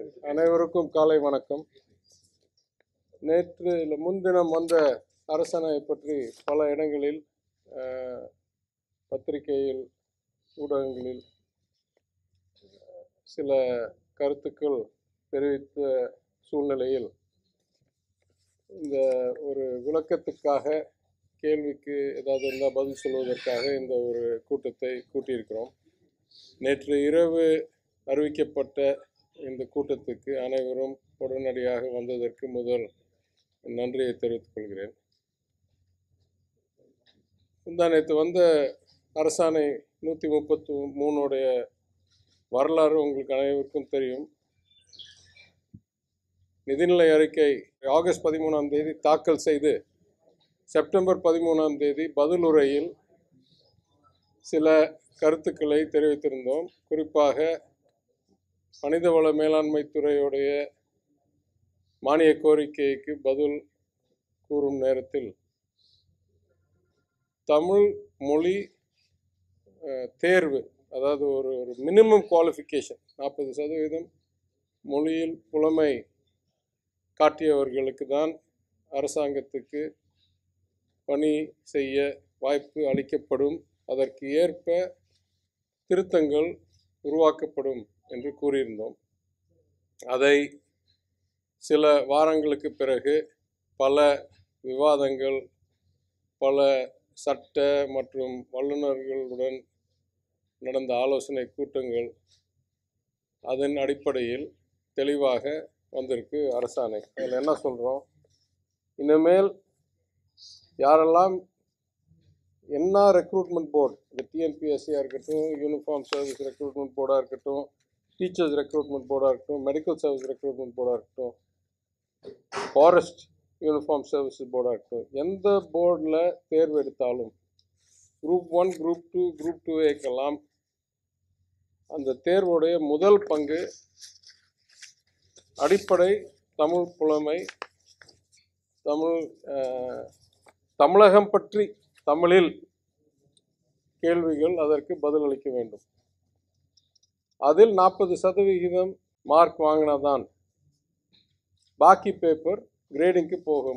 அனைவருக்கும் காலை வணக்கம் நேற்று இல்லை முன்தினம் வந்த அரசனை பற்றி பல இடங்களில் அஹ், பத்திரிகையில் ஊடகங்களில் சில கருத்துக்கள் தெரிவித்த சூழ்நிலையில் இந்த ஒரு விளக்கத்துக்காக கேள்விக்கு ஏதாவது இருந்தால் பதில் சொல்வதற்காக இந்த ஒரு கூட்டத்தை கூட்டியிருக்கிறோம் நேற்று இரவு அறிவிக்கப்பட்ட இந்த கூட்டத்துக்கு அனைவரும் உடனடியாக வந்ததற்கு முதல் நன்றியை தெரிவித்துக் கொள்கிறேன் முந்தா நேற்று வந்த அரசாணை நூற்றி முப்பத்து மூணுடைய வரலாறு உங்களுக்கு அனைவருக்கும் தெரியும் நிதிநிலை அறிக்கை ஆகஸ்ட் பதிமூணாம் தேதி தாக்கல் செய்து செப்டம்பர் பதிமூணாம் தேதி பதிலுரையில் சில கருத்துக்களை தெரிவித்திருந்தோம் குறிப்பாக மனிதவள மேலாண்மை துறையுடைய மானிய கோரிக்கைக்கு பதில் கூறும் நேரத்தில் தமிழ் மொழி அஹ், தேர்வு அதாவது ஒரு ஒரு மினிமம் குவாலிஃபிகேஷன் நாற்பது சதவீதம் மொழியில் புலமை காட்டியவர்களுக்கு தான் அரசாங்கத்துக்கு பணி செய்ய வாய்ப்பு அளிக்கப்படும் அதற்கு ஏற்ப திருத்தங்கள் உருவாக்கப்படும் என்று கூறியிருந்தோம் அதை சில வாரங்களுக்கு பிறகு பல விவாதங்கள் பல சட்ட மற்றும் வல்லுநர்களுடன் நடந்த ஆலோசனை கூட்டங்கள் அதன் அடிப்படையில் தெளிவாக வந்திருக்கு அரசாணை அதில் என்ன சொல்கிறோம் இனிமேல் யாரெல்லாம் என்ன ரெக்ரூட்மெண்ட் போர்டு இந்த டிஎன்பிஎஸ்சியாக இருக்கட்டும் யூனிஃபார்ம் சர்வீஸ் ரெக்ரூட்மெண்ட் போர்டாக இருக்கட்டும் டீச்சர்ஸ் ரெக்ரூட்மெண்ட் போர்டாக இருக்கட்டும் மெடிக்கல் சர்வீஸ் ரெக்ரூட்மெண்ட் போர்டாக இருக்கட்டும் ஃபாரஸ்ட் யூனிஃபார்ம் சர்வீசஸ் போர்டாக இருக்கட்டும் எந்த போர்டில் தேர்வு எடுத்தாலும் group one group two group two ஏக்கெல்லாம் அந்த தேர்வுடைய முதல் பங்கு அடிப்படை தமிழ் புலமை தமிழ் அஹ், தமிழகம் பற்றி தமிழில் கேள்விகள் அதற்கு பதிலளிக்க வேண்டும் அதில் நாற்பது சதவிகிதம் மார்க் வாங்கினாதான் பாக்கி பேப்பர் கிரேடிங்க்கு போகும்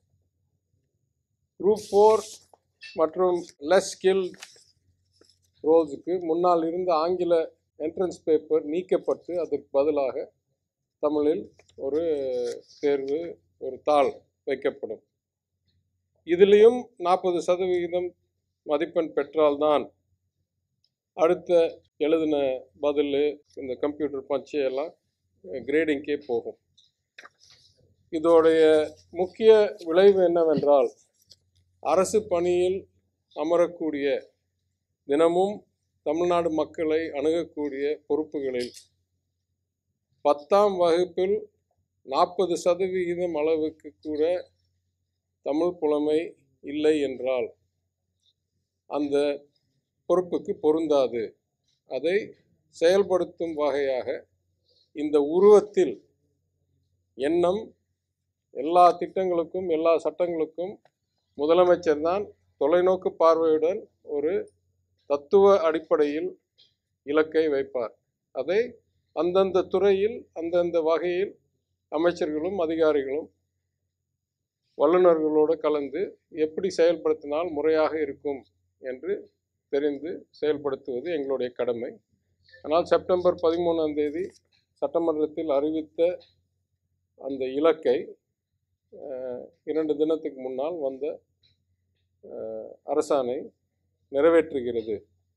குரூப் ஃபோர் மற்றும் லெஸ் ஸ்கில் ரோல்ஸுக்கு முன்னால் இருந்த ஆங்கில என்ட்ரன்ஸ் பேப்பர் நீக்கப்பட்டு அதற்கு பதிலாக தமிழில் ஒரு தேர்வு ஒரு தாள் வைக்கப்படும் இதிலையும் நாற்பது சதவிகிதம் மதிப்பெண் பெற்றால்தான் அடுத்த எழுதின பதில் இந்த கம்ப்யூட்டர் பஞ்சு எல்லாம் கிரேடிங்கே போகும் இதோடைய முக்கிய விளைவு என்னவென்றால் அரசு பணியில் அமரக்கூடிய தினமும் தமிழ்நாடு மக்களை அணுகக்கூடிய பொறுப்புகளில் பத்தாம் வகுப்பில் நாற்பது சதவிகிதம் அளவுக்கு கூட தமிழ் புலமை இல்லை என்றால் அந்த பொறுப்புக்கு பொருந்தாது அதை செயல்படுத்தும் வகையாக இந்த உருவத்தில் எண்ணம் எல்லா திட்டங்களுக்கும் எல்லா சட்டங்களுக்கும் முதலமைச்சர் தான் தொலைநோக்கு பார்வையுடன் ஒரு தத்துவ அடிப்படையில் இலக்கை வைப்பார் அதை அந்தந்த துறையில் அந்தந்த வகையில் அமைச்சர்களும் அதிகாரிகளும் வல்லுநர்களோடு கலந்து எப்படி செயல்படுத்தினால் முறையாக இருக்கும் என்று தெரிந்து செயல்படுத்துவது எங்களுடைய கடமை ஆனால் செப்டம்பர் பதிமூணாம் தேதி சட்டமன்றத்தில் அறிவித்த அந்த இலக்கை அஹ், இரண்டு தினத்துக்கு முன்னால் வந்த அஹ், அரசாணை நிறைவேற்றுகிறது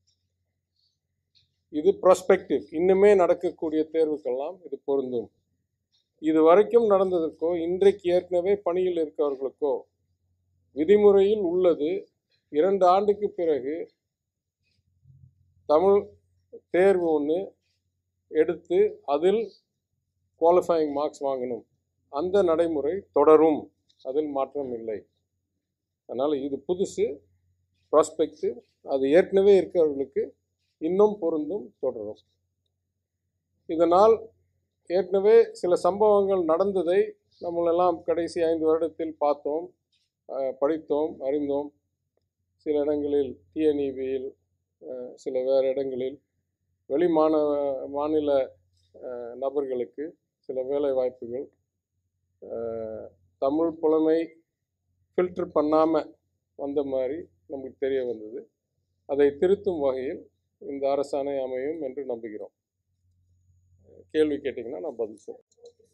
இது ப்ராஸ்பெக்டிவ் இன்னுமே நடக்கக்கூடிய தேர்வுக்கெல்லாம் இது பொருந்தும் இது வரைக்கும் நடந்ததற்கோ இன்றைக்கு ஏற்கனவே பணியில் இருக்கவர்களுக்கோ விதிமுறையில் உள்ளது இரண்டு ஆண்டுக்கு பிறகு தமிழ் தேர்வு ஒன்று எடுத்து அதில் குவாலிஃபைங் மார்க்ஸ் வாங்கணும் அந்த நடைமுறை தொடரும் அதில் மாற்றம் இல்லை அதனால் இது புதுசு ப்ராஸ்பெக்டிவ் அது ஏற்கனவே இருக்கிறவர்களுக்கு இன்னும் பொருந்தும் தொடரும் இதனால் ஏற்கனவே சில சம்பவங்கள் நடந்ததை நம்மளெல்லாம் கடைசி ஐந்து வருடத்தில் பார்த்தோம் அஹ், படித்தோம் அறிந்தோம் சில இடங்களில் டிஎன்இபியில் சில வேறு இடங்களில் வெளி மாணவ மாநில அஹ், நபர்களுக்கு சில வேலை வாய்ப்புகள் அஹ், தமிழ் புலமை ஃபில்டர் பண்ணாமல் வந்த மாதிரி நமக்கு தெரிய வந்தது அதை திருத்தும் வகையில் இந்த அரசாணை அமையும் என்று நம்புகிறோம் கேள்வி கேட்டிங்கன்னா நான் பதில் சொல்றேன்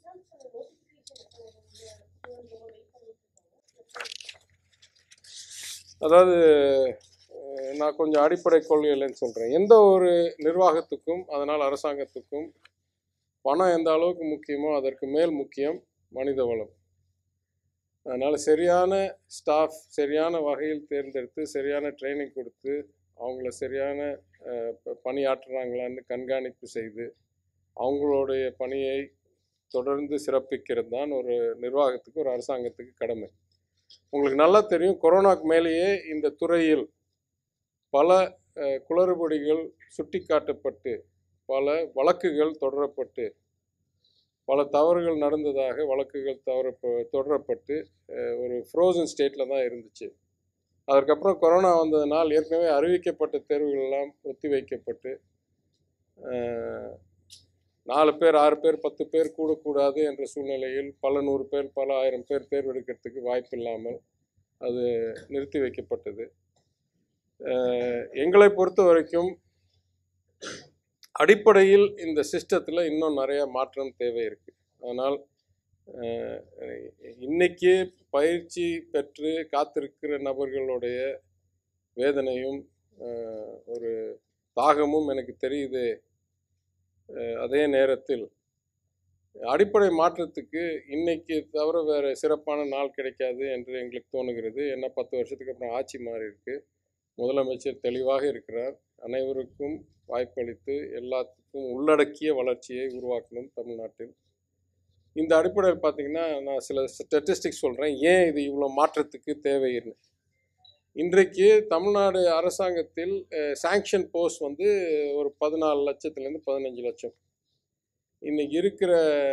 அதாவது அஹ், நான் கொஞ்சம் அடிப்படை கொள்கைகள்னு சொல்கிறேன் எந்த ஒரு நிர்வாகத்துக்கும் அதனால் அரசாங்கத்துக்கும் பணம் எந்த அளவுக்கு முக்கியமோ அதற்கு மேல் முக்கியம் மனித வளம் அதனால் சரியான ஸ்டாஃப் சரியான வகையில் தேர்ந்தெடுத்து சரியான ட்ரைனிங் கொடுத்து அவங்கள சரியான அஹ், ப- பணியாற்றுறாங்களான்னு கண்காணிப்பு செய்து அவங்களுடைய பணியை தொடர்ந்து சிறப்பிக்கிறது தான் ஒரு நிர்வாகத்துக்கு ஒரு அரசாங்கத்துக்கு கடமை உங்களுக்கு நல்லா தெரியும் கொரோனாக்கு மேலேயே இந்த துறையில் பல அஹ், குளறுபடிகள் சுட்டிக்காட்டப்பட்டு பல வழக்குகள் தொடரப்பட்டு பல தவறுகள் நடந்ததாக வழக்குகள் தவற தொடரப்பட்டு அஹ், ஒரு ஃப்ரோசன் ஸ்டேட்டில் தான் இருந்துச்சு அதற்கப்புறம் கொரோனா வந்ததுனால் ஏற்கனவே அறிவிக்கப்பட்ட தேர்வுகள் எல்லாம் ஒத்தி வைக்கப்பட்டு அஹ், நாலு பேர் ஆறு பேர் பத்து பேர் கூடக்கூடாது என்ற சூழ்நிலையில் பல நூறு பேர் பல ஆயிரம் பேர் தேர்வெடுக்கிறதுக்கு வாய்ப்பு இல்லாமல் அது நிறுத்தி வைக்கப்பட்டது அஹ், எங்களை பொறுத்த வரைக்கும் அடிப்படையில் இந்த சிஸ்டத்தில் இன்னும் நிறைய மாற்றம் தேவை இருக்குது அதனால் அஹ், இன்னைக்கு பயிற்சி பெற்று காத்திருக்கிற நபர்களுடைய வேதனையும் அஹ், ஒரு தாகமும் எனக்கு தெரியுது அஹ், அதே நேரத்தில் அடிப்படை மாற்றத்துக்கு இன்னைக்கு தவிர வேறு சிறப்பான நாள் கிடைக்காது என்று எங்களுக்கு தோணுகிறது ஏன்னா பத்து வருஷத்துக்கு அப்புறம் ஆட்சி மாறி இருக்கு முதலமைச்சர் தெளிவாக இருக்கிறார் அனைவருக்கும் வாய்ப்பளித்து எல்லாத்துக்கும் உள்ளடக்கிய வளர்ச்சியை உருவாக்கணும் தமிழ்நாட்டில் இந்த அடிப்படையில் பார்த்தீங்கன்னா நான் சில ஸ்டட்டிஸ்டிக்ஸ் சொல்கிறேன் ஏன் இது இவ்வளோ மாற்றத்துக்கு தேவைன்னு இன்றைக்கு தமிழ்நாடு அரசாங்கத்தில் சாங்ஷன் போஸ்ட் வந்து ஒரு பதினாலு லட்சத்துலேருந்து பதினஞ்சு லட்சம் இன்னைக்கு இருக்கிற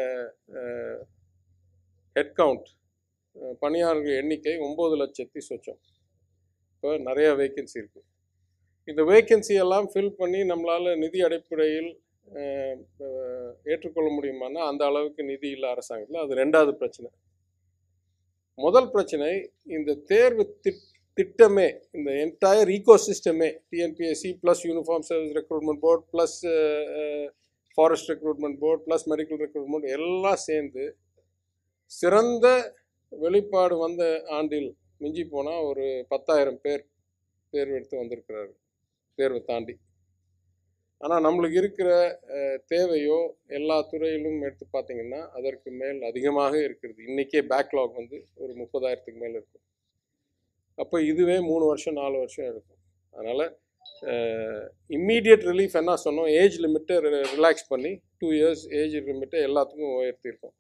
ஹெட் கவுண்ட் பணியாளர்கள் எண்ணிக்கை ஒம்பது லட்சத்தி சொச்சம் இப்போ நிறைய வேக்கன்சி இருக்குது இந்த வேக்கன்சி எல்லாம் ஃபில் பண்ணி நம்மளால் நிதி அடிப்படையில் அஹ், அஹ், ஏற்றுக்கொள்ள முடியுமானா அந்த அளவுக்கு நிதி இல்லை அரசாங்கத்தில் அது ரெண்டாவது பிரச்சனை முதல் பிரச்சனை இந்த தேர்வு திட் திட்டமே இந்த என்டையர் ஈகோ சிஸ்டமே TNPSC plus uniform service recruitment board plus forest recruitment board plus medical recruitment எல்லாம் சேர்ந்து சிறந்த வெளிப்பாடு வந்த ஆண்டில் மிஞ்சி போனால் ஒரு பத்தாயிரம் பேர் தேர்வு எடுத்து வந்திருக்கிறாரு தேர்வை தாண்டி ஆனால் நம்மளுக்கு இருக்கிற அஹ், தேவையோ எல்லா துறையிலும் எடுத்து பார்த்தீங்கன்னா அதற்கு மேல் அதிகமாக இருக்கிறது இன்றைக்கே பேக்லாக் வந்து ஒரு முப்பதாயிரத்துக்கு மேலே இருக்கும் அப்போ இதுவே மூணு வருஷம் நாலு வருஷம் எடுக்கும் அதனால் இம்மீடியட் ரிலீஃப் என்ன சொன்னோம் ஏஜ் லிமிட்டை ரிலாக்ஸ் பண்ணி டூ இயர்ஸ் ஏஜ் லிமிட்டை எல்லாத்துக்கும் உயர்த்தியிருக்கோம்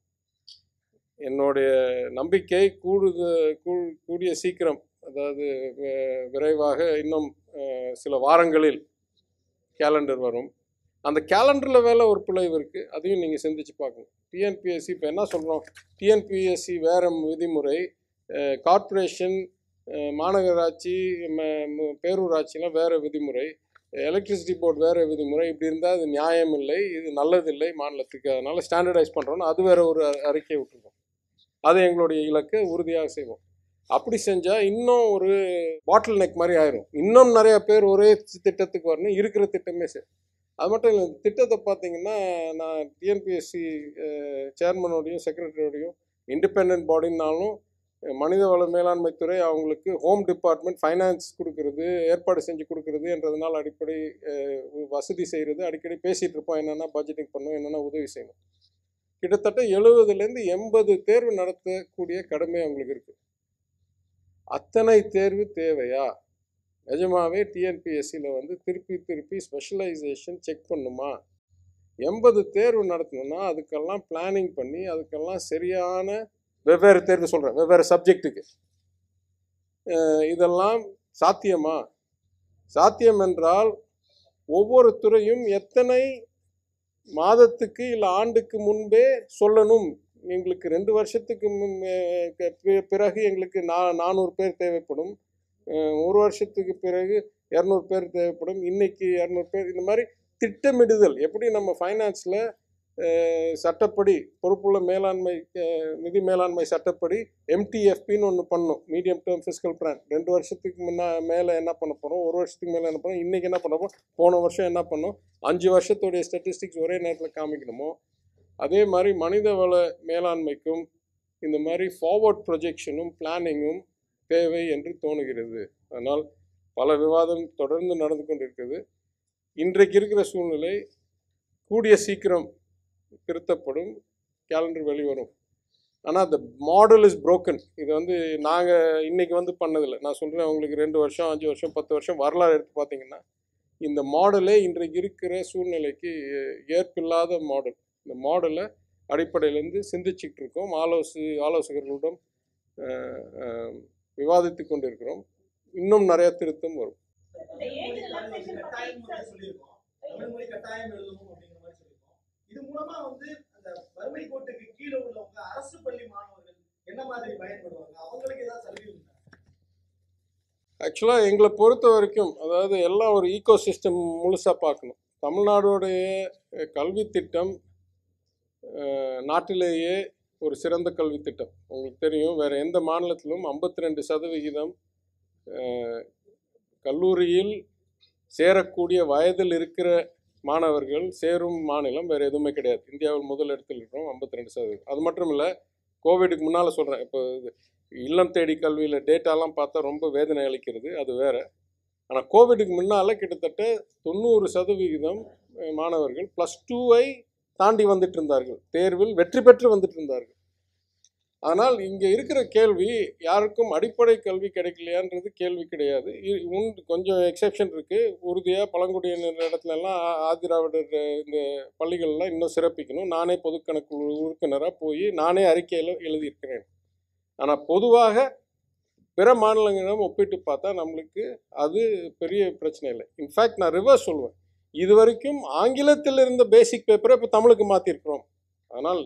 என்னுடைய நம்பிக்கை கூடுத கூ- கூடிய சீக்கிரம் அதாவது வி- விரைவாக இன்னும் அஹ், சில வாரங்களில் கேலண்டர் வரும் அந்த கேலண்டரில் வேலை ஒரு பிழைவு இருக்குது அதையும் நீங்கள் சிந்திச்சு பார்க்கணும் டிஎன்பிஎஸ்சி இப்போ என்ன சொல்கிறோம் டிஎன்பிஎஸ்சி வேறு விதிமுறை கார்ப்பரேஷன் மாநகராட்சி ம- ம- பேரூராட்சிலாம் வேறு விதிமுறை எலக்ட்ரிசிட்டி போர்டு வேறு விதிமுறை இப்படி இருந்தால் அது நியாயம் இல்லை இது நல்லதில்லை மாநிலத்துக்கு அதனால் ஸ்டாண்டர்டைஸ் பண்ணுறோன்னா அது வேற ஒரு அ- அறிக்கை விட்டுருக்கோம் அது எங்களுடைய இலக்கை உறுதியாக செய்வோம் அப்படி செஞ்சால் இன்னும் ஒரு பாட்டில் நெக் மாதிரி ஆயிரும் இன்னும் நிறைய பேர் ஒரே திட்டத்துக்கு வரணும் இருக்கிற திட்டமே சரி அது மட்டும் இல்லை இந்த திட்டத்தை பார்த்தீங்கன்னா நான் டிஎன்பிஎஸ்சி சேர்மனோடையும் செக்ரட்டரியோடையும் இண்டிபெண்ட் பாடினாலும் மனித வள மேலாண்மை துறை அவங்களுக்கு ஹோம் டிபார்ட்மெண்ட் ஃபைனான்ஸ் கொடுக்கறது ஏற்பாடு செஞ்சு கொடுக்கறது என்றதுனால அடிப்படை அஹ், வசதி செய்கிறது அடிக்கடி பேசிகிட்டு இருப்போம் என்னென்ன பட்ஜெட்டிங் பண்ணணும் என்னென்ன உதவி செய்யணும் கிட்டத்தட்ட எழுபதுலேருந்து எண்பது தேர்வு நடத்தக்கூடிய கடமை அவங்களுக்கு இருக்குது அத்தனை தேர்வு தேவையா நிஜமாவே டிஎன்பிஎஸ்சியில் வந்து திருப்பி திருப்பி ஸ்பெஷலைசேஷன் செக் பண்ணுமா எண்பது தேர்வு நடத்தணும்னா அதுக்கெல்லாம் பிளானிங் பண்ணி அதுக்கெல்லாம் சரியான வெவ்வேறு தேர்வு சொல்கிறேன் வெவ்வேறு சப்ஜெக்ட்டுக்கு இதெல்லாம் சாத்தியமா சாத்தியம் என்றால் ஒவ்வொரு துறையும் எத்தனை மாதத்துக்கு இல்லை ஆண்டுக்கு முன்பே சொல்லணும் எங்களுக்கு ரெண்டு வருஷத்துக்கு முன் அஹ், க- பி- பிறகு எங்களுக்கு நா நானூறு பேர் தேவைப்படும் அஹ், ஒரு வருஷத்துக்கு பிறகு இரநூறு பேர் தேவைப்படும் இன்னைக்கு இரநூறு பேர் இந்த மாதிரி திட்டமிடுதல் எப்படி நம்ம ஃபைனான்ஸில் அஹ், சட்டப்படி பொறுப்புள்ள மேலாண்மை அஹ், நிதி மேலாண்மை சட்டப்படி எம்டிஎஃபின்னு ஒன்று பண்ணோம் மீடியம் டேர்ம் ஃபிஸ்கல் பிளான் ரெண்டு வருஷத்துக்கு முன்னா மேலே என்ன பண்ண போகிறோம் ஒரு வருஷத்துக்கு மேலே என்ன பண்ணோம் இன்றைக்கி என்ன பண்ண போறோம் போன வருஷம் என்ன பண்ணோம் அஞ்சு வருஷத்துடைய ஸ்டாட்டிஸ்டிக்ஸ் ஒரே நேரத்தில் காமிக்கணுமோ அதே மாதிரி மனிதவள மேலாண்மைக்கும் இந்த மாதிரி ஃபார்வர்ட் ப்ரொஜெக்ஷனும் பிளானிங்கும் தேவை என்று தோணுகிறது அதனால் பல விவாதம் தொடர்ந்து நடந்து கொண்டிருக்கிறது இன்றைக்கு இருக்கிற சூழ்நிலை கூடிய சீக்கிரம் திருத்தப்படும் கேலண்டர் வெளிவரும் ஆனால் the மாடல் இஸ் broken இது வந்து நாங்கள் இன்னைக்கு வந்து பண்ணதில்லை நான் சொல்கிறேன் உங்களுக்கு ரெண்டு வருஷம் அஞ்சு வருஷம் பத்து வருஷம் வரலாறு எடுத்து பார்த்தீங்கன்னா இந்த மாடலே இன்றைக்கு இருக்கிற சூழ்நிலைக்கு ஏ- ஏற்பில்லாத மாடல் இந்த மாடலை அடிப்படையிலேருந்து சிந்திச்சுக்கிட்டு இருக்கோம் ஆலோசி ஆலோசகர்களிடம் அஹ், அஹ், விவாதித்து கொண்டிருக்கிறோம் இன்னும் நிறைய திருத்தம் வரும் இந்த age relaxation பத்தி கட்டாயம் sir, சொல்லியிருக்கோம் தமிழ் மொழி கட்டாயம் எழுதணும் அப்படிங்கிற மாதிரி சொல்லியிருக்கோம் இது மூலமா வந்து அந்த வறுமை கோட்டுக்கு கீழே உள்ளவங்க அரசு பள்ளி மாணவர்கள் என்ன மாதிரி பயன்படுவாங்க அவங்களுக்கு ஏதாவது சலுகை உண்டா ஆக்சுவலாக எங்களை பொறுத்த வரைக்கும் அதாவது எல்லாம் ஒரு ஈகோ சிஸ்டம் முழுசாக பார்க்கணும் தமிழ்நாடுடைய அஹ், கல்வி திட்டம் அஹ், நாட்டிலேயே ஒரு சிறந்த கல்வி திட்டம் உங்களுக்கு தெரியும் வேறு எந்த மாநிலத்திலும் ஐம்பத்தி ரெண்டு சதவிகிதம் அஹ், கல்லூரியில் சேரக்கூடிய வயதில் இருக்கிற மாணவர்கள் சேரும் மாநிலம் வேறு எதுவுமே கிடையாது இந்தியாவில் முதல் இடத்தில் இருக்கிறோம் ஐம்பத்தி ரெண்டு சதவீதம் அது மட்டும் இல்லை கோவிடுக்கு முன்னால் சொல்கிறேன் இப்போ இது இல்லம் தேடி கல்வியில் டேட்டாலாம் பார்த்தா ரொம்ப வேதனை அளிக்கிறது அது வேற ஆனால் கோவிடுக்கு முன்னால் கிட்டத்தட்ட தொண்ணூறு சதவிகிதம் அஹ், மாணவர்கள் ப்ளஸ் டூவை தாண்டி வந்துட்டு இருந்தார்கள் தேர்வில் வெற்றி பெற்று வந்துட்டு இருந்தார்கள் ஆனால் இங்கே இருக்கிற கேள்வி யாருக்கும் அடிப்படை கல்வி கிடைக்கலையான்றது கேள்வி கிடையாது இ- உண்டு கொஞ்சம் எக்ஸெப்ஷன் இருக்குது உறுதியாக பழங்குடியினர் இடத்துல எல்லாம் ஆ- ஆதிராவிடர் இந்த பள்ளிகள்லாம் இன்னும் சிறப்பிக்கணும் நானே பொதுக்கணக்கு உறுப்பினராக போய் நானே அறிக்கையில் எழுதியிருக்கிறேன் ஆனால் பொதுவாக பிற மாநிலங்களிடம் ஒப்பிட்டு பார்த்தா நம்மளுக்கு அது பெரிய பிரச்சனை இல்லை இன்ஃபேக்ட் நான் ரிவர்ஸ் சொல்லுவேன் இது வரைக்கும் ஆங்கிலத்தில் இருந்த பேசிக் பேப்பரை இப்போ தமிழுக்கு மாற்றிருக்கிறோம் அதனால்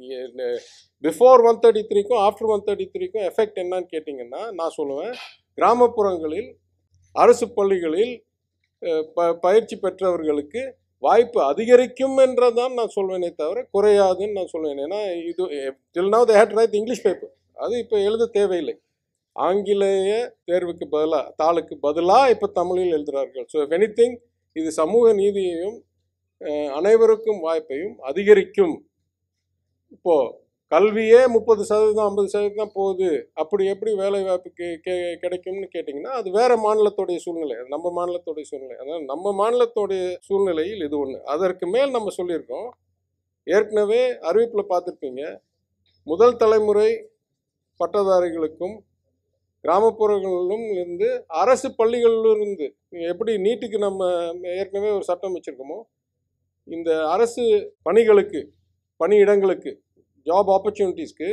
பிஃபோர் ஒன் தேர்ட்டி த்ரீக்கும் ஆஃப்டர் ஒன் தேர்ட்டி த்ரீக்கும் எஃபெக்ட் என்னன்னு கேட்டிங்கன்னா நான் சொல்லுவேன் கிராமப்புறங்களில் அரசு பள்ளிகளில் அஹ், ப பயிற்சி பெற்றவர்களுக்கு வாய்ப்பு அதிகரிக்கும் என்றதான் நான் சொல்வேனே தவிர குறையாதுன்னு நான் சொல்வேன் ஏன்னா இது till now they had to write English paper அது இப்போ எழுத தேவையில்லை ஆங்கிலேய தேர்வுக்கு பதிலாக தாளுக்கு பதிலாக இப்போ தமிழில் எழுதுகிறார்கள் ஸோ எனிதிங் இது சமூக நீதியையும் அஹ், அனைவருக்கும் வாய்ப்பையும் அதிகரிக்கும் இப்போ கல்வியே முப்பது சதவீதம் ஐம்பது சதவீதம் தான் போகுது அப்படி எப்படி வேலை வாய்ப்பு கே கே கிடைக்கும்னு கேட்டிங்கன்னா அது வேற மாநிலத்தோடைய சூழ்நிலை அது நம்ம மாநிலத்தோடைய சூழ்நிலை அதாவது நம்ம மாநிலத்தோடைய சூழ்நிலையில் இது ஒன்று அதற்கு மேல் நம்ம சொல்லியிருக்கோம் ஏற்கனவே அறிவிப்பில் பார்த்துருப்பீங்க முதல் தலைமுறை பட்டதாரிகளுக்கும் கிராமப்புறங்களிலும் இருந்து அரசு பள்ளிகளிலும் இருந்து எப்படி நீட்டுக்கு நம்ம ஏற்கனவே ஒரு சட்டம் வச்சுருக்கோமோ இந்த அரசு பணிகளுக்கு பணியிடங்களுக்கு ஜாப் ஆப்பர்ச்சுனிட்டிஸ்க்கு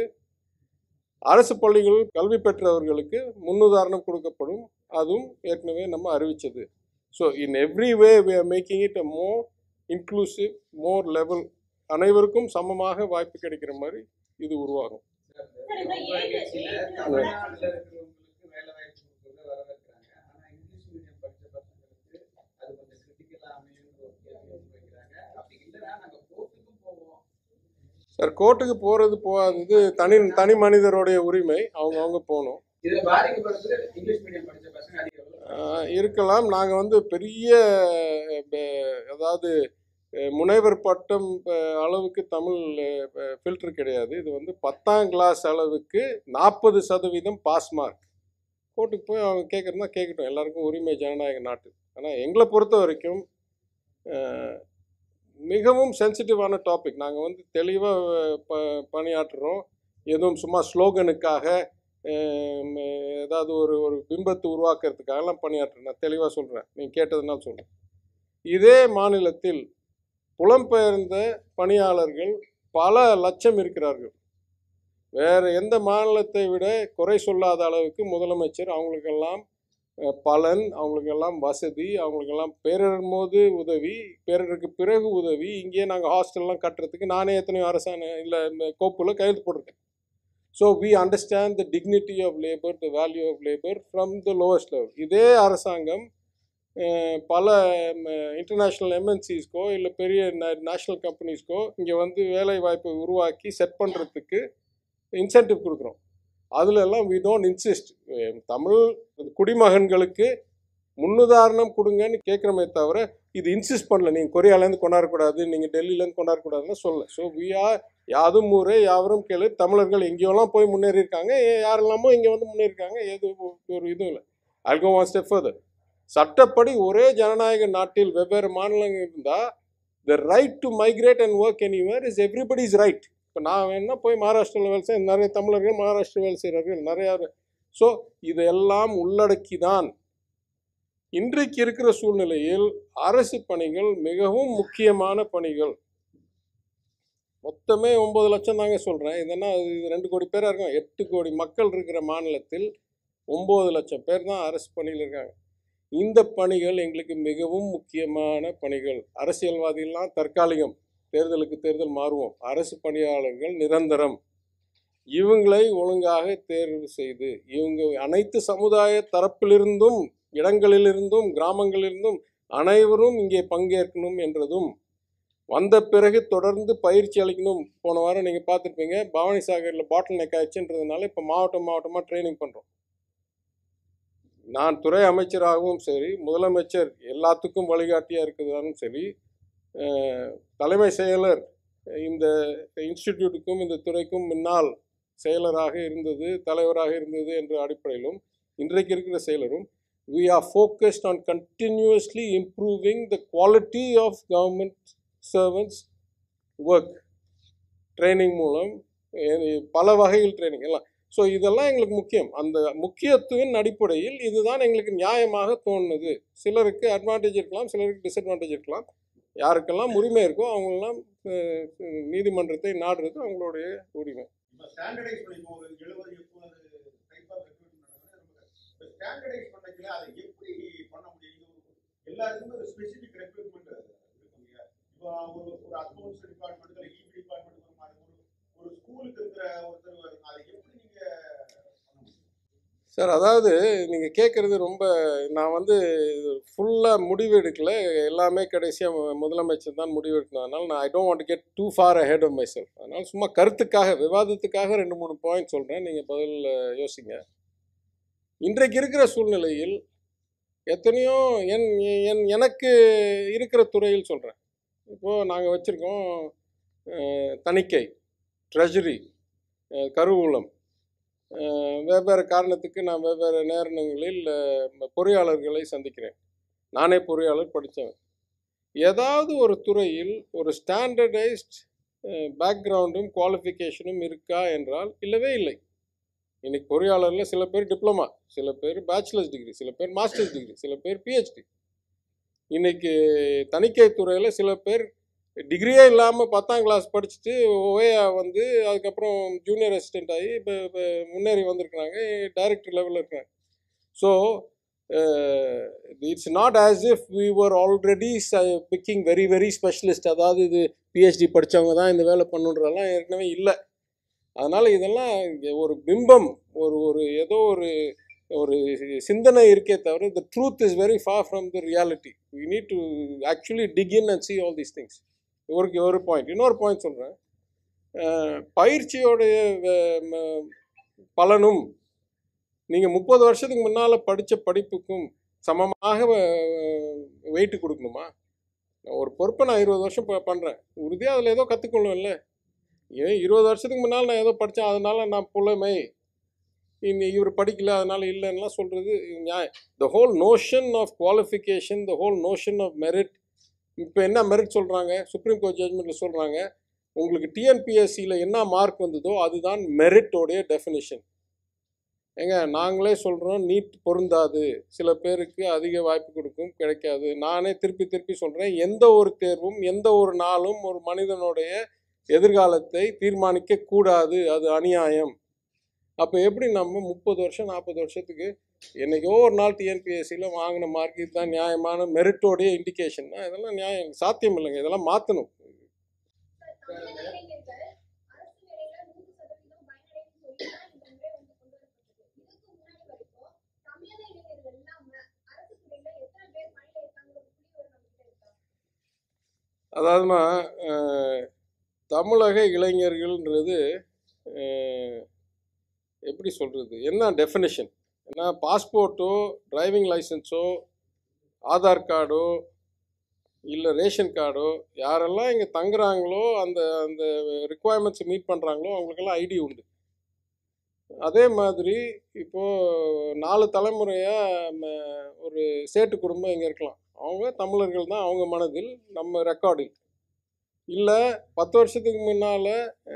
அரசு பள்ளிகள் கல்வி பெற்றவர்களுக்கு முன்னுதாரணம் கொடுக்கப்படும் அதுவும் ஏற்கனவே நம்ம அறிவிச்சது so in every way we are making it a more inclusive more level அனைவருக்கும் சமமாக வாய்ப்பு கிடைக்கிற மாதிரி இது உருவாகும் Sir, இந்த age- age தமிழ்நாட்டுல இருக்கிறவங்களுக்கு வேலை வாய்ப்பு கொடுக்கறத வரவேற்கிறாங்க ஆனா இங்கிலீஷ் மீடியம் படிச்ச பசங்களுக்கு அது கொஞ்சம் கிரிட்டிக்கலா அமையும்னு ஒரு கேள்வி வந்து வைக்கிறாங்க அப்படி இல்லைன்னா நாங்க கோர்ட்டுக்கும் போவோம் சார் கோர்ட்டுக்கு போகிறது போகாதது தனி தனி மனிதருடைய உரிமை அவங்க அவங்க போகணும் இதுல பாதிக்கப்படுறது இங்கிலீஷ் மீடியம் படிச்ச பசங்க அதிக அளவுல ஆஹ் இருக்கலாம் நாங்கள் வந்து பெரிய அஹ், அதாவது அஹ், முனைவர் பட்டம் அஹ், அளவுக்கு தமிழ் ஃபில்டர் கிடையாது இது வந்து பத்தாம் கிளாஸ் அளவுக்கு நாற்பது சதவீதம் பாஸ் மார்க் கோர்ட்டுக்கு போய் அவங்க கேட்குறதா கேட்கட்டும் எல்லாருக்கும் உரிமை ஜனநாயக நாட்டு ஆனால் எங்களை பொறுத்த வரைக்கும் அஹ், மிகவும் சென்சிட்டிவான டாபிக் நாங்கள் வந்து தெளிவாக ப பணியாற்றுறோம் எதுவும் சும்மா ஸ்லோகனுக்காக ஹம், ஏதாவது ஒரு ஒரு பிம்பத்தை உருவாக்குறதுக்காகலாம் பணியாற்றுறேன் நான் தெளிவாக சொல்கிறேன் நீங்கள் கேட்டதுனால சொல்கிறேன் இதே மாநிலத்தில் புலம்பெயர்ந்த பணியாளர்கள் பல லட்சம் இருக்கிறார்கள் வேறு எந்த மாநிலத்தை விட குறை சொல்லாத அளவுக்கு முதலமைச்சர் அவங்களுக்கெல்லாம் அஹ், பலன் அவங்களுக்கெல்லாம் வசதி அவங்களுக்கெல்லாம் பேரிடர் போது உதவி பேரிடருக்கு பிறகு உதவி இங்கேயே நாங்கள் ஹாஸ்டல்லாம் கட்டுறதுக்கு நானே எத்தனையோ அரசாணை இல்லை கோப்பில் கையெழுத்து போட்டிருக்கேன் so we understand the dignity of labour the value of labour from the lowest level இதே அரசாங்கம் அஹ், பல இன்டர்நேஷ்னல் எம்என்சிஸ்க்கோ இல்லை பெரிய நேஷ்னல் கம்பெனிஸ்க்கோ இங்கே வந்து வேலை வாய்ப்பை உருவாக்கி செட் பண்ணுறதுக்கு இன்சென்டிவ் கொடுக்குறோம் அதுல எல்லாம் வி டோன்ட் இன்சிஸ்ட் தமிழ் குடிமகன்களுக்கு முன்னுதாரணம் கொடுங்கன்னு கேட்குறமே தவிர இது இன்சிஸ்ட் பண்ணல நீங்கள் கொரியாலேருந்து கொண்டாடக்கூடாது நீங்கள் டெல்லியிலேருந்து கொண்டாடக்கூடாதுன்னு சொல்ல ஸோ வி ஆர் யாதும் ஊரே யாவரும் கேளு தமிழர்கள் எங்கேயோலாம் போய் முன்னேறி இருக்காங்க ஏ- யாரெல்லாமோ இங்கே வந்து முன்னேறிருக்காங்க எது ஒ- ஒரு இதுவும் இல்லை அல்கோ ஒன் ஸ்டெப் ஃபர்தர் சட்டப்படி ஒரே ஜனநாயக நாட்டில் வெவ்வேறு மாநிலங்கள் இருந்தால் the right to migrate and work anywhere is everybody's right இப்போ நான் வேணா போய் மகாராஷ்டிராவில் வேலை செய்ய நிறைய தமிழர்கள் மகாராஷ்டிரா வேலை செய்கிறார்கள் நிறையா ஸோ இதெல்லாம் உள்ளடக்கி தான் இன்றைக்கு இருக்கிற சூழ்நிலையில் அரசு பணிகள் மிகவும் முக்கியமான பணிகள் மொத்தமே ஒன்பது லட்சம் தாங்க சொல்கிறேன் இதெல்லாம் இது ரெண்டு கோடி பேராக இருக்கும் எட்டு கோடி மக்கள் இருக்கிற மாநிலத்தில் ஒம்பது லட்சம் பேர் தான் அரசு பணியில் இருக்காங்க இந்த பணிகள் எங்களுக்கு மிகவும் முக்கியமான பணிகள் அரசியல்வாதிகள்லாம் தற்காலிகம் தேர்தலுக்கு தேர்தல் மாறுவோம் அரசு பணியாளர்கள் நிரந்தரம் இவங்களை ஒழுங்காக தேர்வு செய்து இவங்க அனைத்து சமுதாய தரப்பிலிருந்தும் இடங்களிலிருந்தும் கிராமங்களிலிருந்தும் அனைவரும் இங்கே பங்கேற்கணும் என்றதும் வந்த பிறகு தொடர்ந்து பயிற்சி அளிக்கணும் போன வாரம் நீங்கள் பார்த்துருப்பீங்க பவானி சாகரில் பாட்டில் நெக் ஆச்சுன்றதுனால இப்போ மாவட்டம் மாவட்டமாக ட்ரைனிங் பண்ணுறோம் நான் துறை அமைச்சராகவும் சரி முதலமைச்சர் எல்லாத்துக்கும் வழிகாட்டியாக இருக்கிறதாலும் சரி அஹ், தலைமை செயலர் இந்த இன்ஸ்டிடியூட்டுக்கும் இந்த துறைக்கும் முன்னால் செயலராக இருந்தது தலைவராக இருந்தது என்ற அடிப்படையிலும் இன்றைக்கு இருக்கிற செயலரும் we are focused on continuously improving the quality of government servants work training மூலம் எ- பல வகையில் ட்ரைனிங் எல்லாம் ஸோ இதெல்லாம் எங்களுக்கு முக்கியம் அந்த முக்கியத்துவின் அடிப்படையில் இதுதான் எங்களுக்கு நியாயமாக தோணுது சிலருக்கு அட்வான்டேஜ் இருக்கலாம் சிலருக்கு டிஸ்அட்வான்டேஜ் இருக்கலாம் யாருக்கெல்லாம் உரிமை இருக்கோ அவங்களெல்லாம் அஹ், நீதிமன்றத்தை நாடுறது அவங்களுடைய உரிமை இப்போ ஸ்டாண்டர்டைஸ் பண்ணி இப்போ ஒரு எழுபது எண்பது டைப் ஆஃப் ரெக்ரூட்மெண்ட் ஸ்டாண்டர்டைஸ் பண்ணதுல அதை எப்படி பண்ண முடியும் இது ஒரு- எல்லாருக்குமே ஒரு ஸ்பெசிபிக் ரெக்ரூட்மெண்ட் இருக்கும் இல்லையா இப்போ ஒரு ஒரு அக்கௌண்ட்ஸ் டிபார்ட்மெண்ட் இல்லை இபி டிபார்ட்மெண்ட் ஒரு மாதிரி ஒரு ஒரு ஸ்கூலுக்கு இருக்கிற ஒருத்தர் வருங்க. அதை எப்படி நீங்க பண்ண முடியும் சார் அதாவது நீங்கள் கேட்குறது ரொம்ப நான் வந்து ஃபுல்லாக முடிவு எடுக்கல எல்லாமே கடைசியாக முதலமைச்சர் தான் முடிவு எடுக்கணும் நான் I don't want get too far ahead of myself அதனால் சும்மா கருத்துக்காக விவாதத்துக்காக ரெண்டு மூணு பாயிண்ட் சொல்கிறேன் நீங்கள் பதில் யோசிங்க இன்றைக்கு இருக்கிற சூழ்நிலையில் எத்தனையோ என் என் எனக்கு இருக்கிற துறையில் சொல்கிறேன் இப்போது நாங்கள் வச்சுருக்கோம் தணிக்கை ட்ரெஷரி கருவூலம் அஹ் வெவ்வேறு காரணத்துக்கு நான் வெவ்வேறு நேரங்களில் அஹ், பொறியாளர்களை சந்திக்கிறேன் நானே பொறியாளர் படித்தவன் ஏதாவது ஒரு துறையில் ஒரு ஸ்டாண்டர்டைஸ்ட் பேக்ரவுண்டும் குவாலிஃபிகேஷனும் இருக்கா என்றால் இல்லவே இல்லை இன்னைக்கு பொறியாளரில் சில பேர் டிப்ளமா சில பேர் பேச்சுலர்ஸ் டிகிரி சில பேர் மாஸ்டர்ஸ் டிகிரி சில பேர் பிஹெச்டி இன்னைக்கு தணிக்கை துறையில் சில பேர் டிகிரியே இல்லாமல் பத்தாம் கிளாஸ் படிச்சுட்டு ஓஏ வந்து அதுக்கப்புறம் ஜூனியர் அசிஸ்டண்ட் ஆகி இப்போ இப்போ முன்னேறி வந்திருக்கிறாங்க டைரக்டர் லெவலில் இருக்காங்க so it's not as if we were already picking very very specialist அதாவது இது பிஹெச்டி படித்தவங்க தான் இந்த வேலை பண்ணுன்றதெல்லாம் ஏற்கனவே இல்லை அதனால் இதெல்லாம் இங்க ஒரு பிம்பம் ஒரு ஒரு ஏதோ ஒரு ஒரு சிந்தனை இருக்கே தவிர the truth is very far from the reality we need to actually dig in and see all these things ஒரு ஒரு பாயிண்ட் இன்னொரு பாயிண்ட் சொல்கிறேன் பயிற்சியோடைய வ- ம- பலனும் நீங்கள் முப்பது வருஷத்துக்கு முன்னால் படித்த படிப்புக்கும் சமமாக வெயிட் கொடுக்கணுமா நான் ஒரு பொறுப்பை நான் இருபது வருஷம் ப பண்ணுறேன் உறுதியாக அதில் ஏதோ கற்றுக்கணும்ல ஏன் இருபது வருஷத்துக்கு முன்னால் நான் ஏதோ படித்தேன் அதனால நான் புலமை இனி இவர் படிக்கல அதனால இல்லைன்னா சொல்கிறது நியாயம் the whole notion of qualification the whole notion of merit இப்போ என்ன மெரிட் சொல்கிறாங்க சுப்ரீம் கோர்ட் ஜட்மெண்ட்டில் சொல்கிறாங்க உங்களுக்கு டிஎன்பிஎஸ்சியில் என்ன மார்க் வந்ததோ அதுதான் மெரிட்டோடைய டெஃபினிஷன் ஏங்க நாங்களே சொல்கிறோம் நீட் பொருந்தாது சில பேருக்கு அதிக வாய்ப்பு கொடுக்கும் கிடைக்காது நானே திருப்பி திருப்பி சொல்கிறேன் எந்த ஒரு தேர்வும் எந்த ஒரு நாளும் ஒரு மனிதனுடைய எதிர்காலத்தை தீர்மானிக்க கூடாது அது அநியாயம் அப்போ எப்படி நம்ம முப்பது வருஷம் நாற்பது வருஷத்துக்கு என்னைக்கோ ஒரு நாள் டிஎன்பிஎஸ்சியில் வாங்கின மார்க் இதுதான் நியாயமான மெரிட்டோடைய இண்டிகேஷன்னா இதெல்லாம் நியாயம் சாத்தியம் இல்லைங்க இதெல்லாம் மாற்றணும் தமிழக இளைஞர்கள் அரசு வேலையில நூறு சதவீதம் பயனடையும் சொல்லிதான் இந்த முறை வந்து கொண்டு வரப்பட்டது இதுக்கு முன்னாடி வரைக்கும் தமிழக இளைஞர்கள் இல்லாம அரசு துறையில எத்தனை பேர் அதாவதுமா அஹ், தமிழக இளைஞர்கள்ன்றது அஹ், எப்படி சொல்கிறது என்ன டெஃபினேஷன் ஏன்னா பாஸ்போர்ட்டோ டிரைவிங் லைசன்ஸோ ஆதார் கார்டோ இல்லை ரேஷன் கார்டோ யாரெல்லாம் இங்கே தங்குறாங்களோ அந்த அந்த ரிக்குவயர்மெண்ட்ஸை மீட் பண்ணுறாங்களோ அவங்களுக்கெல்லாம் ஐடி உண்டு அதே மாதிரி இப்போது நாலு தலைமுறையாக ஒரு சேட்டு குடும்பம் இங்கே இருக்கலாம் அவங்க தமிழர்கள் தான் அவங்க மனதில் நம்ம ரெக்கார்டில் இல்லை பத்து வருஷத்துக்கு முன்னால்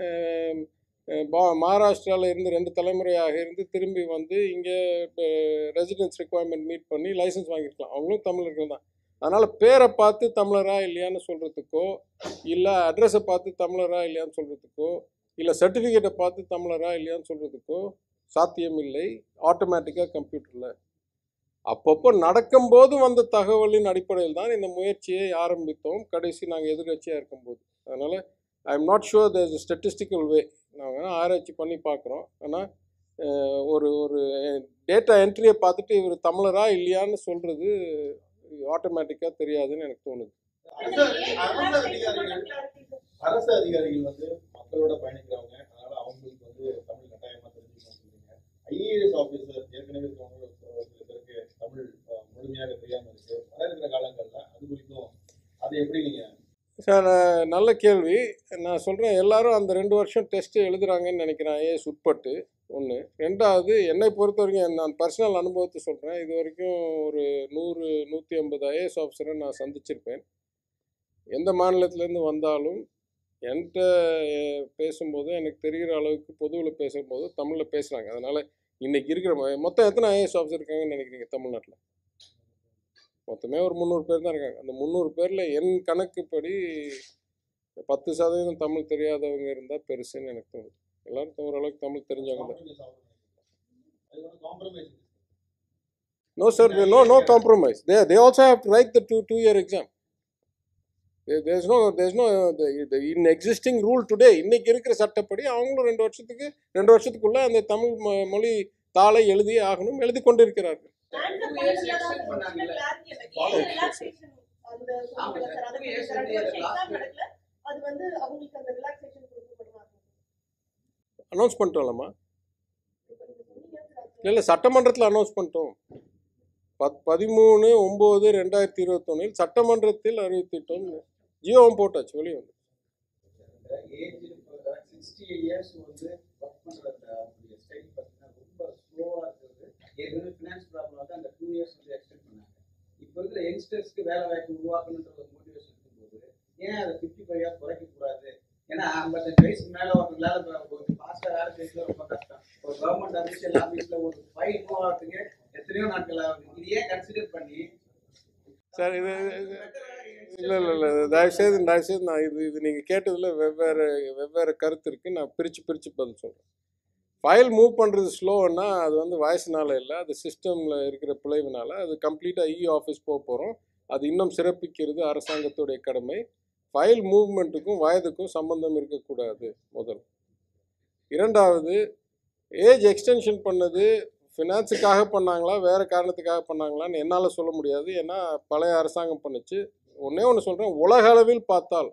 மகாராஷ்டிராவில் இருந்து ரெண்டு தலைமுறையாக இருந்து திரும்பி வந்து இங்கே ரெசிடென்ஸ் ரெக்குவயர்மெண்ட் மீட் பண்ணி லைசன்ஸ் வாங்கியிருக்கலாம் அவங்களும் தமிழர்கள் தான் அதனால் பேரை பார்த்து தமிழரா இல்லையான்னு சொல்கிறதுக்கோ இல்லை அட்ரஸை பார்த்து தமிழரா இல்லையான்னு சொல்கிறதுக்கோ இல்லை சர்டிஃபிகேட்டை பார்த்து தமிழரா இல்லையான்னு சொல்கிறதுக்கோ சாத்தியம் இல்லை ஆட்டோமேட்டிக்காக கம்ப்யூட்டரில் அப்பப்போ நடக்கும்போது வந்த தகவலின் அடிப்படையில் தான் இந்த முயற்சியை ஆரம்பித்தோம் கடைசி நாங்கள் எதிர்கட்சியாக இருக்கும்போது அதனால் I am not sure there is statistical way நான் வேணால் ஆராய்ச்சி பண்ணி பார்க்குறோம் ஆனால் ஒரு ஒரு டேட்டா என்ட்ரியை பார்த்துட்டு இவர் தமிழரா இல்லையான்னு சொல்கிறது ஆட்டோமேட்டிக்காக தெரியாதுன்னு எனக்கு தோணுது அரசு அரசு அதிகாரிகள் அரசு அதிகாரிகள் வந்து மக்களோட பயணிக்கிறவங்க அதனால அவங்களுக்கு வந்து தமிழ் கட்டாயமா தெரிஞ்சுக்கணும் சொல்றீங்க ஐஏஎஸ் ஆபீசர் ஏற்கனவே இருக்கவங்க ஒரு சில பேருக்கு தமிழ் அஹ், முழுமையாக தெரியாம இருக்கு வர இருக்கிற காலங்கள்ல அது குறித்தும் அதை எப்படி நீங்க சார் அஹ், நல்ல கேள்வி நான் சொல்கிறேன் எல்லாரும் அந்த ரெண்டு வருஷம் டெஸ்ட் எழுதுறாங்கன்னு நினைக்கிறேன் ஐஏஎஸ் உட்பட்டு ஒன்று ரெண்டாவது என்னை பொறுத்த வரைக்கும் நான் பர்சனல் அனுபவத்தை சொல்கிறேன் இது வரைக்கும் ஒரு நூறு நூற்றி ஐம்பது ஐஏஎஸ் ஆஃபீஸரை நான் சந்திச்சிருப்பேன் எந்த மாநிலத்திலேருந்து வந்தாலும் என்கிட்ட அஹ், பேசும்போது எனக்கு தெரிகிற அளவுக்கு பொதுவில் பேசும்போது தமிழில் பேசுகிறாங்க அதனால் இன்றைக்கி இருக்கிற மொ- மொத்தம் எத்தனை ஐஏஎஸ் ஆஃபீஸர் இருக்காங்கன்னு நினைக்கிறீங்க தமிழ்நாட்டில் மொத்தமே ஒரு முந்நூறு பேர் தான் இருக்காங்க அந்த முந்நூறு பேரில் என் கணக்குப்படி பத்து சதவீதம் தமிழ் தெரியாதவங்க இருந்தால் பெருசுன்னு எனக்கு தோணுது எல்லாரும் ஓரளவுக்கு தமிழ் தெரிஞ்சவங்க தான் compromise ஆகணும் அது வந்து compromise No, sir, no, no compromise. They, they also have to write the two, two-year exam. There, there's no, there's no, the, the, in existing rule today, இன்னைக்கு இருக்கிற சட்டப்படி அவங்களும் ரெண்டு வருஷத்துக்கு ரெண்டு வருஷத்துக்குள்ள அந்த தமிழ் மொ- மொழி தாளை எழுதி ஆகணும் எழுதி கொண்டிருக்கிறார்கள் அது வந்து அவங்களுக்கு அந்த ரிலாக்ஸேஷன் கொடுக்கப்படுமா அனௌன்ஸ் பண்ணிட்டோம்லம்மா இப்ப நீங்க சொன்னீங்க sir, அது இல்லை இல்லை சட்டமன்றத்தில் அனௌன்ஸ் பண்ணிட்டோம் பத் பதிமூணு ஒம்பது ரெண்டாயிரத்தி இருபத்தொன்னில் சட்டமன்றத்தில் அறிவித்திட்டோம் ஜியோவும் போட்டாச்சு வெளியே வந்து ஏஜ் சிக்ஸ்டி இயர்ஸ் வந்து ஒர்க் பண்ற அந்த அவங்களுடைய ஸ்டைல் பார்த்தீங்கன்னா ரொம்ப ஸ்லோவா இருக்கிறது ஏற்கனவே ஃபினான்ஸ் ப்ராப்ளம் வந்து அந்த டூ இயர்ஸ் வந்து எக்ஸ்டெண்ட் பண்ணாங்க இப்போ இருக்கிற யங்ஸ்டர்ஸ்க்கு வேலை வாய்ப்பு உருவாக்கணுன்ற ஒரு மோட்டிவேஷன் இருக்கும்போது ஏன் அதை ஃபிஃப்டி ஃபைவ் இயர்ஸ் குறைக்க கூடாது ஏன்னா ஐம்பத்தஞ்சு வயசுக்கு மேல ஒருத்தங்களால ஒரு ஃபாஸ்டா வேலை செய்யறது ரொம்ப கஷ்டம் ஒரு கவர்மெண்ட் அபிஷியல் ஆஃபீஸ்ல ஒரு ஃபைல் மூவ் ஆகிறதுக்கு எத்தனையோ நாட்கள் ஆகுது இது ஏன் கன்சிடர் பண்ணி சார் இது இல்லை இல்லை இல்லை தயவுசெய்து தயவுசெய்து நான் இது இது நீங்கள் கேட்டதில் வெவ்வேறு வெவ்வேறு கருத்து இருக்குது நான் பிரித்து பிரித்து பதில் சொல்கிறேன் ஃபைல் மூவ் பண்ணுறது ஸ்லோன்னா அது வந்து வயசுனால இல்லை அது சிஸ்டமில் இருக்கிற பிழைவுனால அது கம்ப்ளீட்டாக இ ஆஃபீஸ் போக போகிறோம் அது இன்னும் சிறப்பிக்கிறது அரசாங்கத்துடைய கடமை ஃபைல் மூவ்மெண்ட்டுக்கும் வயதுக்கும் சம்பந்தம் இருக்கக்கூடாது முதல் இரண்டாவது ஏஜ் எக்ஸ்டென்ஷன் பண்ணது ஃபினான்ஸுக்காக பண்ணாங்களா வேறு காரணத்துக்காக பண்ணாங்களான்னு என்னால் சொல்ல முடியாது ஏன்னா பழைய அரசாங்கம் பண்ணுச்சு ஒன்றே ஒன்று சொல்கிறேன் உலக அளவில் பார்த்தால்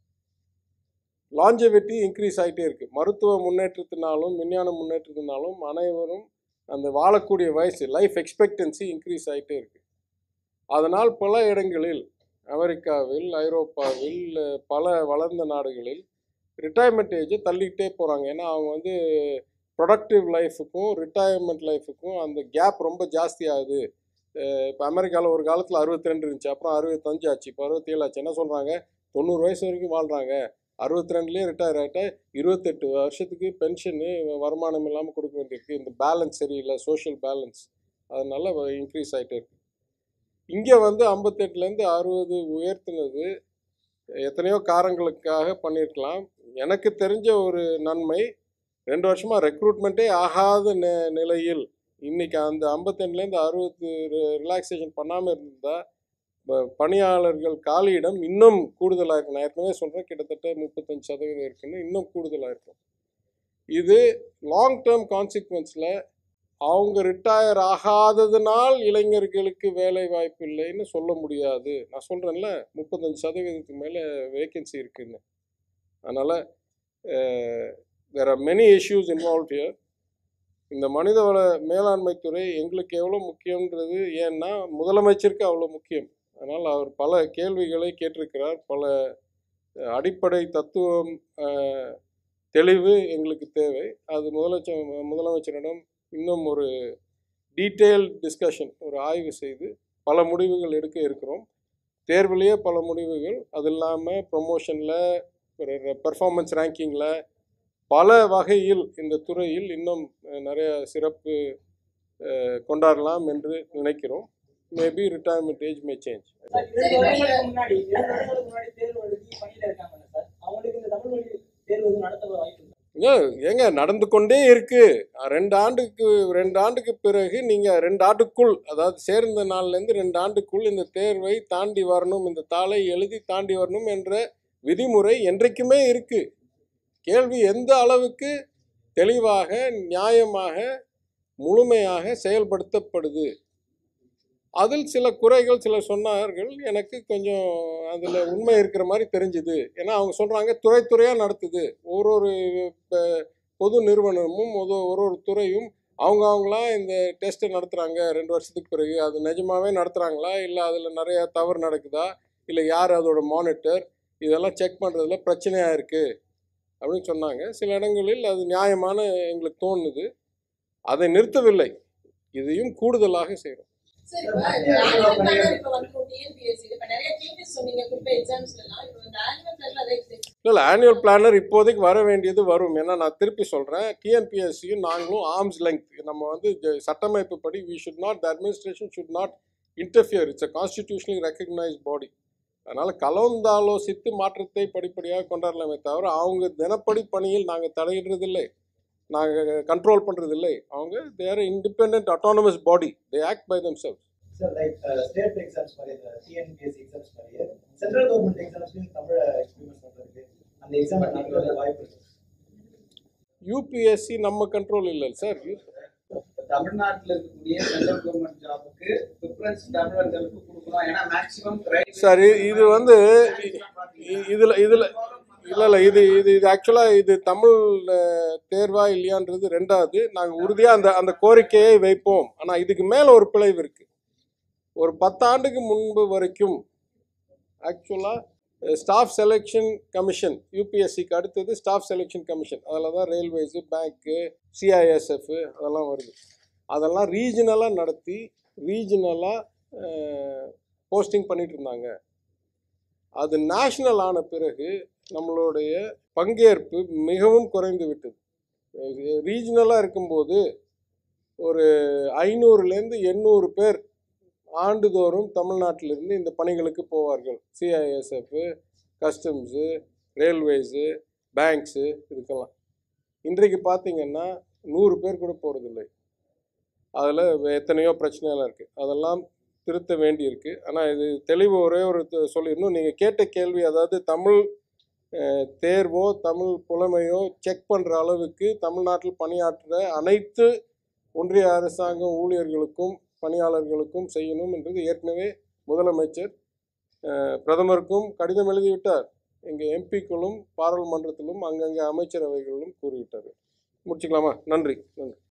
லாஞ்சவிட்டி இன்க்ரீஸ் ஆகிட்டே இருக்குது மருத்துவ முன்னேற்றத்தினாலும் விஞ்ஞான முன்னேற்றத்தினாலும் அனைவரும் அந்த வாழக்கூடிய வயசு லைஃப் எக்ஸ்பெக்டன்சி இன்க்ரீஸ் ஆகிட்டே இருக்குது அதனால் பல இடங்களில் அமெரிக்காவில் ஐரோப்பாவில் பல வளர்ந்த நாடுகளில் ரிட்டையர்மெண்ட் ஏஜை தள்ளிக்கிட்டே போகிறாங்க ஏன்னா அவங்க வந்து ப்ரொடக்டிவ் லைஃபுக்கும் ரிட்டையர்மெண்ட் லைஃபுக்கும் அந்த கேப் ரொம்ப ஜாஸ்தி ஆகுது இப்போ அமெரிக்காவில் ஒரு காலத்தில் அறுபத்தி ரெண்டு இருந்துச்சு அப்புறம் அறுபத்தஞ்சு ஆச்சு இப்போ அறுபத்தேழு ஆச்சு என்ன சொல்கிறாங்க தொண்ணூறு வயசு வரைக்கும் வாழ்கிறாங்க அறுபத்தி ரெண்டுலேயே ரிட்டையர் ஆகிட்டா இருபத்தெட்டு வருஷத்துக்கு பென்ஷனு வருமானம் இல்லாமல் கொடுக்க வேண்டியிருக்கு இந்த பேலன்ஸ் சரியில்லை சோஷியல் பேலன்ஸ் அதனால இன்க்ரீஸ் ஆகிட்டே இருக்கு இங்கே வந்து ஐம்பத்தெட்டுலேருந்து அறுபது உயர்த்தினது எத்தனையோ காரணங்களுக்காக பண்ணியிருக்கலாம் எனக்கு தெரிஞ்ச ஒரு நன்மை ரெண்டு வருஷமாக ரெக்ரூட்மெண்ட்டே ஆகாத நி நிலையில் இன்னைக்கு அந்த ஐம்பத்தெண்டுலேருந்து அறுபது ரிலாக்ஸேஷன் பண்ணாமல் இருந்தால் பணியாளர்கள் காலியிடம் இன்னும் கூடுதலாக இருக்கும் நான் ஏற்கனவே சொல்கிறேன் கிட்டத்தட்ட முப்பத்தஞ்சு சதவீதம் இருக்குன்னு இன்னும் கூடுதலாக இருக்கும் இது லாங் டேர்ம் கான்சிக்வன்ஸில் அவங்க ரிட்டையர் ஆகாததுனால் இளைஞர்களுக்கு வேலை வாய்ப்பு இல்லைன்னு சொல்ல முடியாது நான் சொல்கிறேன்ல முப்பத்தஞ்சு சதவீதத்துக்கு மேலே வேகன்சி இருக்குன்னு அதனால் there are many issues involve here இந்த மனிதவள மேலாண்மை துறை எங்களுக்கு எவ்வளோ முக்கியன்றது ஏன்னா முதலமைச்சருக்கு அவ்வளோ முக்கியம் அதனால் அவர் பல கேள்விகளை கேட்டிருக்கிறார் பல அஹ், அடிப்படை தத்துவம் அஹ், தெளிவு எங்களுக்கு தேவை அது முதலமைச்சர் முதலமைச்சரிடம் இன்னும் ஒரு டீட்டெயில் டிஸ்கஷன் ஒரு ஆய்வு செய்து பல முடிவுகள் எடுக்க இருக்கிறோம் தேர்விலேயே பல முடிவுகள் அது இல்லாமல் ப்ரொமோஷனில் ஒரு பெர்ஃபார்மன்ஸ் ரேங்கிங்கில் பல வகையில் இந்த துறையில் இன்னும் அஹ், நிறைய சிறப்பு அஹ், கொண்டாடலாம் என்று நினைக்கிறோம் maybe retirement age may change இரண்டு வருடங்களுக்கு முன்னாடி இரண்டு வருடங்களுக்கு முன்னாடி தேர்வு எழுதி பணியில இருக்காங்க சார் அவங்களுக்கு இந்த தமிழ் வழி தேர்வு எதுவும் நடத்த வாய்ப்பு இருக்கா? ஏங்க ஏங்க நடந்து கொண்டே இருக்கு ரெண்டு ஆண்டுக்கு ரெண்டு ஆண்டுக்கு பிறகு நீங்கள் ரெண்டு ஆண்டுக்குள் அதாவது சேர்ந்த நாள்லேருந்து ரெண்டு ஆண்டுக்குள் இந்த தேர்வை தாண்டி வரணும் இந்த தாளை எழுதி தாண்டி வரணும் என்ற விதிமுறை என்றைக்குமே இருக்கு கேள்வி எந்த அளவுக்கு தெளிவாக நியாயமாக முழுமையாக செயல்படுத்தப்படுது அதில் சில குறைகள் சிலர் சொன்னார்கள் எனக்கு கொஞ்சம் அதில் உண்மை இருக்கிற மாதிரி தெரிஞ்சுது ஏன்னா அவங்க சொல்கிறாங்க துறை துறையாக நடத்துது ஒரு ஒரு ப- பொது நிறுவனமும் ஒரு ஒரு ஒரு துறையும் அவங்க அவங்களாம் இந்த டெஸ்ட்டை நடத்துகிறாங்க ரெண்டு வருஷத்துக்கு பிறகு அது நிஜமாவே நடத்துகிறாங்களா இல்லை அதில் நிறைய தவறு நடக்குதா இல்லை யார் அதோட மானிட்டர் இதெல்லாம் செக் பண்ணுறதுல பிரச்சனையாக இருக்குது அப்படின்னு சொன்னாங்க சில இடங்களில் அது நியாயமான எங்களுக்கு தோணுது அதை நிறுத்தவில்லை இதையும் கூடுதலாக செய்கிறோம் சரி, இப்ப இந்த annual planner இப்ப வந்துரும் TNPSC. இப்ப நிறைய changes சொன்னீங்க குறிப்பா examsல எல்லாம். இப்ப இந்த annual planner அதை இல்லை இல்லை ஆனுவல் பிளானர் இப்போதைக்கு வர வேண்டியது வரும் ஏன்னா நான் திருப்பி சொல்கிறேன் டிஎன்பிஎஸ்சியும் நாங்களும் ஆர்ம்ஸ் லெங்க் நம்ம வந்து ஜ- சட்டமைப்பு படி we should not the administration should not interfere it's a constitutionally recognise body அதனால் கலந்தாலோசித்து மாற்றத்தை படிப்படியாக கொண்டாடலாமே தவிர அவங்க தினப்படி பணியில் நாங்கள் தலையிடுறதில்லை நாங்கள் கண்ட்ரோல் பண்ணுறதில்லை அவங்க their independent autonomous body they act by themselves sir like state exams மாதிரி இந்த டிஎன்பிஎஸ்சி எக்ஸாம்ஸ் மாதிரியே சென்ட்ரல் கவர்மெண்ட் எக்ஸாம்ஸ்லையும் தமிழை எக்ஸ்பீரியன்ஸ் பண்ணுறதுக்கு அந்த எக்ஸாம் நடத்துறது வாய்ப்பு இருக்கு யூபிஎஸ்சி நம்ம கண்ட்ரோல் இல்லை சார் தமிழ்நாட்டில் இருக்கக்கூடிய சென்ட்ரல் கவர்மெண்ட் ஜாபுக்கு ப்ரிஃபரன்ஸ் தமிழர்களுக்கு கொடுக்கணும் ஏன்னா மேக்ஸிமம் சரி இது வந்து இ- இதுல இதுல இல்ல இல்ல இது இது இது ஆக்சுவலா இது தமிழ் அஹ், தேர்வா இல்லையான்றது ரெண்டாவது நாங்க உறுதியா அந்த அந்த கோரிக்கையை வைப்போம் ஆனா இதுக்கு மேல ஒரு பிழைவு இருக்கு ஒரு பத்தாண்டுக்கு முன்பு வரைக்கும் ஆக்சுவலா ஸ்டாஃப் செலெக்ஷன் கமிஷன் யூபிஎஸ்சிக்கு அடுத்தது ஸ்டாஃப் செலெக்ஷன் கமிஷன் அதில் தான் ரயில்வேஸு பேங்க்கு சிஐஎஸ்எஃப் அதெல்லாம் வருது அதெல்லாம் ரீஜனலாக நடத்தி ரீஜனலாக போஸ்டிங் பண்ணிட்டு இருந்தாங்க அது நேஷனல் ஆன பிறகு நம்மளுடைய பங்கேற்பு மிகவும் குறைந்து விட்டது ரீஜனலாக இருக்கும்போது ஒரு ஐநூறுலேருந்து எண்ணூறு பேர் ஆண்டுதோறும் தமிழ்நாட்டிலிருந்து இந்த பணிகளுக்கு போவார்கள் சிஐஎஸ்எஃப் கஸ்டம்ஸு ரயில்வேஸு பேங்க்ஸு இதுக்கெல்லாம் இன்றைக்கு பார்த்தீங்கன்னா நூறு பேர் கூட போகிறதில்லை அதில் எத்தனையோ பிரச்சனைலாம் இருக்குது அதெல்லாம் திருத்த வேண்டியிருக்கு ஆனால் இது தெளிவு ஒரே ஒரு த- சொல்லிடணும் நீங்கள் கேட்ட கேள்வி அதாவது தமிழ் அஹ், தேர்வோ தமிழ் புலமையோ செக் பண்ணுற அளவுக்கு தமிழ்நாட்டில் பணியாற்றுற அனைத்து ஒன்றிய அரசாங்கம் ஊழியர்களுக்கும் பணியாளர்களுக்கும் செய்யணும் என்றது ஏற்கனவே முதலமைச்சர் அஹ், பிரதமருக்கும் கடிதம் எழுதிவிட்டார் எங்கள் எம்பிக்களும் பாராளுமன்றத்திலும் அங்கங்கே அமைச்சரவைகளிலும் கூறிவிட்டார் முடிச்சுக்கலாமா நன்றி நன்றி